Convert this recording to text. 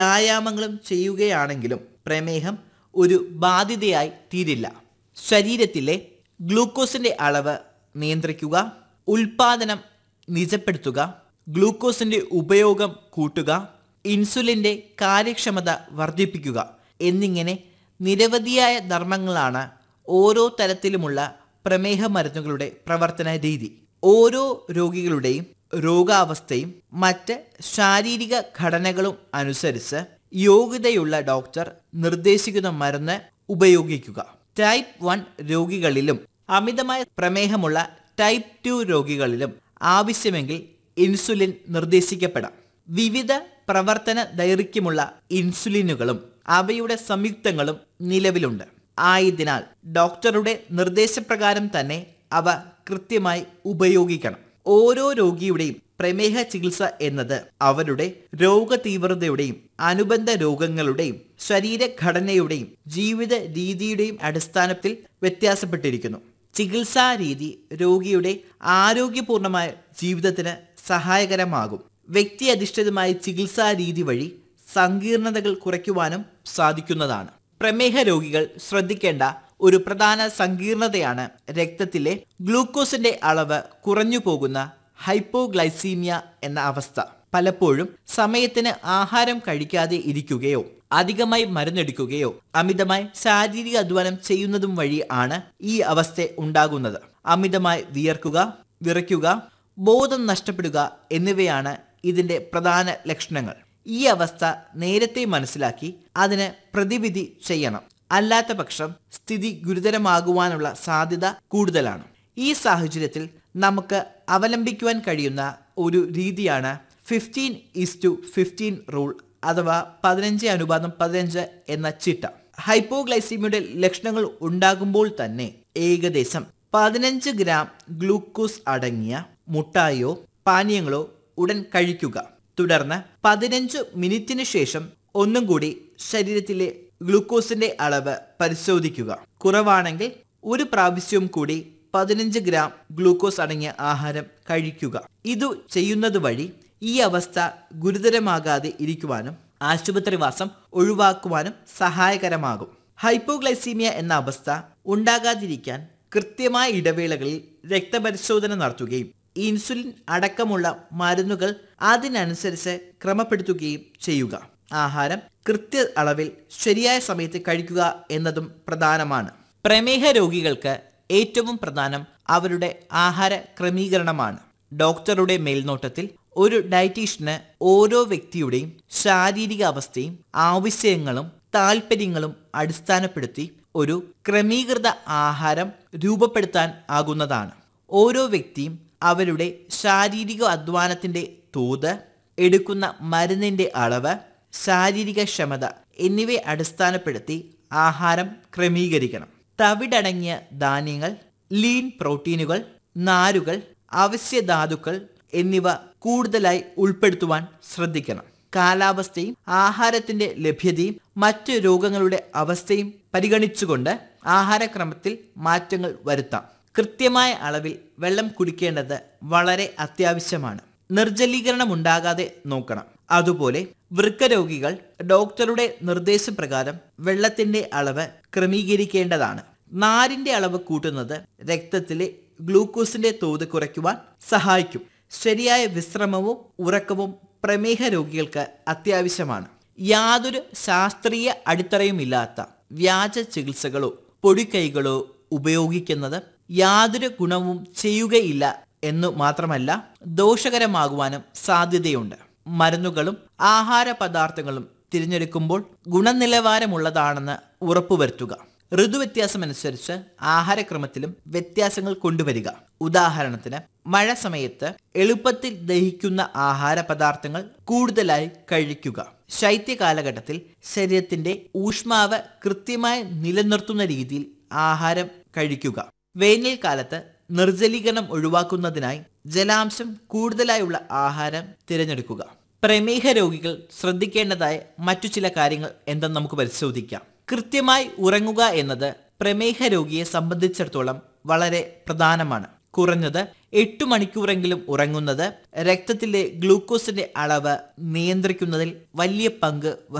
വ്യായാമങ്ങളും ചെയ്യുകയാണെങ്കിലും പ്രമേഹം ഒരു ബാധ്യതയായി തീരില്ല ശരീരത്തിലെ ഗ്ലൂക്കോസിന്റെ അളവ് നിയന്ത്രിക്കുക ഉൽപാദനം നിജപ്പെടുത്തുക ഗ്ലൂക്കോസിന്റെ ഉപയോഗം കൂട്ടുക ഇൻസുലിന്റെ കാര്യക്ഷമത വർദ്ധിപ്പിക്കുക എന്നിങ്ങനെ നിരവധിയായ ധർമ്മങ്ങളാണ് ഓരോ തരത്തിലുമുള്ള പ്രമേഹ മരുന്നുകളുടെ പ്രവർത്തന രീതി ഓരോ രോഗികളുടെയും രോഗാവസ്ഥയും മറ്റ് ശാരീരിക ഘടനകളും അനുസരിച്ച് യോഗ്യതയുള്ള ഡോക്ടർ നിർദ്ദേശിക്കുന്ന മരുന്ന് ഉപയോഗിക്കുക ടൈപ്പ് വൺ രോഗികളിലും അമിതമായ പ്രമേഹമുള്ള ടൈപ്പ് ടു രോഗികളിലും ആവശ്യമെങ്കിൽ ഇൻസുലിൻ നിർദ്ദേശിക്കപ്പെടാം വിവിധ പ്രവർത്തന ദൈർഘ്യമുള്ള ഇൻസുലിനുകളും അവയുടെ സംയുക്തങ്ങളും നിലവിലുണ്ട് ആയതിനാൽ ഡോക്ടറുടെ നിർദ്ദേശപ്രകാരം തന്നെ അവ കൃത്യമായി ഉപയോഗിക്കണം ഓരോ രോഗിയുടെയും പ്രമേഹ ചികിത്സ എന്നത് അവരുടെ രോഗതീവ്രതയുടെയും അനുബന്ധ രോഗങ്ങളുടെയും ശരീരഘടനയുടെയും ജീവിത രീതിയുടെയും അടിസ്ഥാനത്തിൽ വ്യത്യാസപ്പെട്ടിരിക്കുന്നു ചികിത്സാ രീതി രോഗിയുടെ ആരോഗ്യപൂർണമായ ജീവിതത്തിന് സഹായകരമാകും വ്യക്തി അധിഷ്ഠിതമായ ചികിത്സാ രീതി വഴി സങ്കീർണതകൾ കുറയ്ക്കുവാനും സാധിക്കുന്നതാണ് പ്രമേഹ രോഗികൾ ശ്രദ്ധിക്കേണ്ട ഒരു പ്രധാന സങ്കീർണതയാണ് രക്തത്തിലെ ഗ്ലൂക്കോസിന്റെ അളവ് കുറഞ്ഞു പോകുന്ന ഹൈപ്പോഗ്ലൈസീമിയ എന്ന അവസ്ഥ പലപ്പോഴും സമയത്തിന് ആഹാരം കഴിക്കാതെ ഇരിക്കുകയോ അധികമായി മരുന്നെടുക്കുകയോ അമിതമായി ശാരീരിക അധ്വാനം ചെയ്യുന്നതും വഴി ആണ് ഈ അവസ്ഥ ഉണ്ടാകുന്നത് അമിതമായി വിയർക്കുക വിറയ്ക്കുക ബോധം നഷ്ടപ്പെടുക എന്നിവയാണ് ഇതിന്റെ പ്രധാന ലക്ഷണങ്ങൾ ഈ അവസ്ഥ നേരത്തെ മനസ്സിലാക്കി അതിന് പ്രതിവിധി ചെയ്യണം അല്ലാത്ത പക്ഷം സ്ഥിതി ഗുരുതരമാകുവാനുള്ള സാധ്യത കൂടുതലാണ് ഈ സാഹചര്യത്തിൽ നമുക്ക് അവലംബിക്കുവാൻ കഴിയുന്ന ഒരു രീതിയാണ് fifteen is to fifteen rule അഥവാ പതിനഞ്ച് അനുപാതം പതിനഞ്ച് എന്ന ചിട്ട ഹൈപ്പോഗ്ലൈസീമിയുടെ ലക്ഷണങ്ങൾ ഉണ്ടാകുമ്പോൾ തന്നെ ഏകദേശം പതിനഞ്ച് ഗ്രാം ഗ്ലൂക്കോസ് അടങ്ങിയ മുട്ടായോ പാനീയങ്ങളോ ഉടൻ കഴിക്കുക തുടർന്ന് പതിനഞ്ച് മിനിറ്റിന് ശേഷം ഒന്നും കൂടി ശരീരത്തിലെ ഗ്ലൂക്കോസിന്റെ അളവ് പരിശോധിക്കുക കുറവാണെങ്കിൽ ഒരു പ്രാവശ്യവും കൂടി പതിനഞ്ച് ഗ്രാം ഗ്ലൂക്കോസ് അടങ്ങിയ ആഹാരം കഴിക്കുക ഇതു ചെയ്യുന്നത് വഴി ഈ അവസ്ഥ ഗുരുതരമാകാതെ ഇരിക്കുവാനും ആശുപത്രിവാസം ഒഴിവാക്കുവാനും സഹായകരമാകും ഹൈപ്പോഗ്ലൈസീമിയ എന്ന അവസ്ഥ ഉണ്ടാകാതിരിക്കാൻ കൃത്യമായ ഇടവേളകളിൽ രക്തപരിശോധന നടത്തുകയും ഇൻസുലിൻ അടക്കമുള്ള മരുന്നുകൾ അതിനനുസരിച്ച് ക്രമപ്പെടുത്തുകയും ചെയ്യുക ആഹാരം കൃത്യ അളവിൽ ശരിയായ സമയത്ത് കഴിക്കുക എന്നതും പ്രധാനമാണ് പ്രമേഹ രോഗികൾക്ക് ഏറ്റവും പ്രധാനം അവരുടെ ആഹാര ക്രമീകരണമാണ് ഡോക്ടറുടെ മേൽനോട്ടത്തിൽ ഒരു ഡയറ്റീഷ്യന് ഓരോ വ്യക്തിയുടെയും ശാരീരിക അവസ്ഥയും ആവശ്യങ്ങളും താല്പര്യങ്ങളും അടിസ്ഥാനപ്പെടുത്തി ഒരു ക്രമീകൃത ആഹാരം രൂപപ്പെടുത്താൻ ആകുന്നതാണ് ഓരോ വ്യക്തിയും അവരുടെ ശാരീരിക അധ്വാനത്തിന്റെ തോത് എടുക്കുന്ന മരുന്നിന്റെ അളവ് ശാരീരിക ക്ഷമത എന്നിവയെ അടിസ്ഥാനപ്പെടുത്തി ആഹാരം ക്രമീകരിക്കണം തവിടടങ്ങിയ ധാന്യങ്ങൾ ലീൻ പ്രോട്ടീനുകൾ നാരുകൾ അവശ്യധാതുക്കൾ എന്നിവ കൂടുതലായി ഉൾപ്പെടുത്തുവാൻ ശ്രദ്ധിക്കണം കാലാവസ്ഥയും ആഹാരത്തിന്റെ ലഭ്യതയും മറ്റു രോഗങ്ങളുടെ അവസ്ഥയും പരിഗണിച്ചുകൊണ്ട് ആഹാരക്രമത്തിൽ മാറ്റങ്ങൾ വരുത്താം കൃത്യമായ അളവിൽ വെള്ളം കുടിക്കേണ്ടത് വളരെ അത്യാവശ്യമാണ് നിർജ്ജലീകരണം ഉണ്ടാകാതെ നോക്കണം അതുപോലെ വൃക്ക രോഗികൾ ഡോക്ടറുടെ നിർദ്ദേശപ്രകാരം വെള്ളത്തിന്റെ അളവ് ക്രമീകരിക്കേണ്ടതാണ് നാരിന്റെ അളവ് കൂട്ടുന്നത് രക്തത്തിലെ ഗ്ലൂക്കോസിന്റെ തോത് കുറയ്ക്കുവാൻ സഹായിക്കും ശരിയായ വിശ്രമവും ഉറക്കവും പ്രമേഹ രോഗികൾക്ക് അത്യാവശ്യമാണ് യാതൊരു ശാസ്ത്രീയ അടിത്തറയുമില്ലാത്ത വ്യാജ ചികിത്സകളോ പൊടിക്കൈകളോ ഉപയോഗിക്കുന്നത് യാതൊരു ഗുണവും ചെയ്യുകയില്ല എന്നു മാത്രമല്ല ദോഷകരമാകുവാനും സാധ്യതയുണ്ട് മരുന്നുകളും ആഹാര പദാർത്ഥങ്ങളും തിരഞ്ഞെടുക്കുമ്പോൾ ഗുണനിലവാരമുള്ളതാണെന്ന് ഉറപ്പുവരുത്തുക ഋതുവ്യത്യാസമനുസരിച്ച് ആഹാരക്രമത്തിലും വ്യത്യാസങ്ങൾ കൊണ്ടുവരിക ഉദാഹരണത്തിന് മഴ സമയത്ത് എളുപ്പത്തിൽ ദഹിക്കുന്ന ആഹാര പദാർത്ഥങ്ങൾ കൂടുതലായി കഴിക്കുക ശൈത്യ കാലഘട്ടത്തിൽ ശരീരത്തിന്റെ ഊഷ്മാവ് കൃത്യമായി നിലനിർത്തുന്ന രീതിയിൽ ആഹാരം കഴിക്കുക വേനൽക്കാലത്ത് നിർജ്ജലീകരണം ഒഴിവാക്കുന്നതിനായി ജലാംശം കൂടുതലായുള്ള ആഹാരം തിരഞ്ഞെടുക്കുക പ്രമേഹ രോഗികൾ ശ്രദ്ധിക്കേണ്ടതായ മറ്റു ചില കാര്യങ്ങൾ എന്തെന്ന് നമുക്ക് പരിശോധിക്കാം കൃത്യമായി ഉറങ്ങുക എന്നത് പ്രമേഹ രോഗിയെ സംബന്ധിച്ചിടത്തോളം വളരെ പ്രധാനമാണ് കുറഞ്ഞത് എട്ട് മണിക്കൂറെങ്കിലും ഉറങ്ങുന്നത് രക്തത്തിലെ ഗ്ലൂക്കോസിന്റെ അളവ് നിയന്ത്രിക്കുന്നതിൽ വലിയ പങ്ക്